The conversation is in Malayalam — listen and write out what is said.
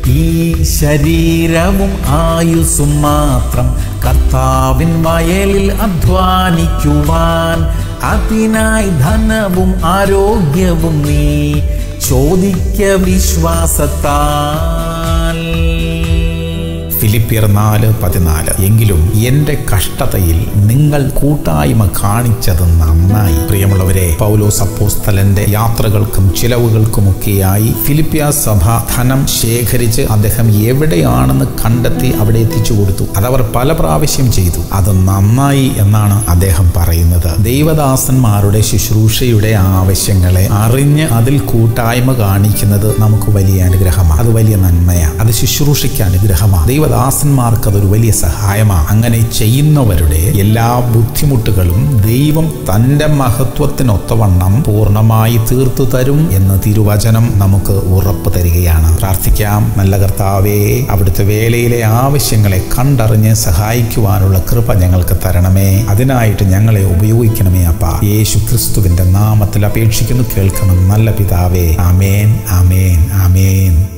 ഈ ശരീരവും ആയുസ്സും മാത്രം കർത്താവിൻ വയലിൽ അധ്വാനിക്കുവാൻ അതിനായി ധനവും ആരോഗ്യവും നീ ചോദിക്ക വിശ്വാസത്താൽ ഫിലിപ്പിയർ നാല് പതിനാല് എങ്കിലും എന്റെ കഷ്ടതയിൽ നിങ്ങൾ കൂട്ടായ്മ കാണിച്ചത് നന്നായി പ്രിയമുള്ളവരെ പൗലോസ് അപ്പോസ്തലന്റെ യാത്രകൾക്കും ചിലവുകൾക്കുമൊക്കെയായി ഫിലിപ്പിയ സഭ ധനം ശേഖരിച്ച് അദ്ദേഹം എവിടെയാണെന്ന് കണ്ടെത്തി അവിടെ എത്തിച്ചു കൊടുത്തു അതവർ പല പ്രാവശ്യം ചെയ്തു അത് നന്നായി എന്നാണ് അദ്ദേഹം പറയുന്നത് ദൈവദാസന്മാരുടെ ശുശ്രൂഷയുടെ ആവശ്യങ്ങളെ അറിഞ്ഞ് അതിൽ കൂട്ടായ്മ കാണിക്കുന്നത് നമുക്ക് വലിയ അനുഗ്രഹമാണ് അത് വലിയ നന്മയാണ് അത് ശുശ്രൂഷയ്ക്ക് അനുഗ്രഹമാണ് ദൈവദാസന്മാർക്ക് അതൊരു വലിയ സഹായമാണ് അങ്ങനെ ചെയ്യുന്നവരുടെ എല്ലാ ബുദ്ധിമുട്ടുകളും ദൈവം തൻ്റെ മഹത്വത്തിനൊത്തവണ്ണം പൂർണ്ണമായി തീർത്തു തരും എന്ന് തിരുവചനം നമുക്ക് ഉറപ്പ് തരികയാണ് പ്രാർത്ഥിക്കാം നല്ല കർത്താവേ അവിടുത്തെ വേലയിലെ ആവശ്യങ്ങളെ കണ്ടറിഞ്ഞ് സഹായിക്കുവാനുള്ള കൃപ ഞങ്ങൾക്ക് തരണമേ അതിനായിട്ട് ഞങ്ങളെ ഉപയോഗിക്കണമേ അപ്പ യേശു ക്രിസ്തുവിന്റെ നാമത്തിൽ അപേക്ഷിക്കുന്നു കേൾക്കണം നല്ല പിതാവേ ആമേൻ ആമേൻ ആമേൻ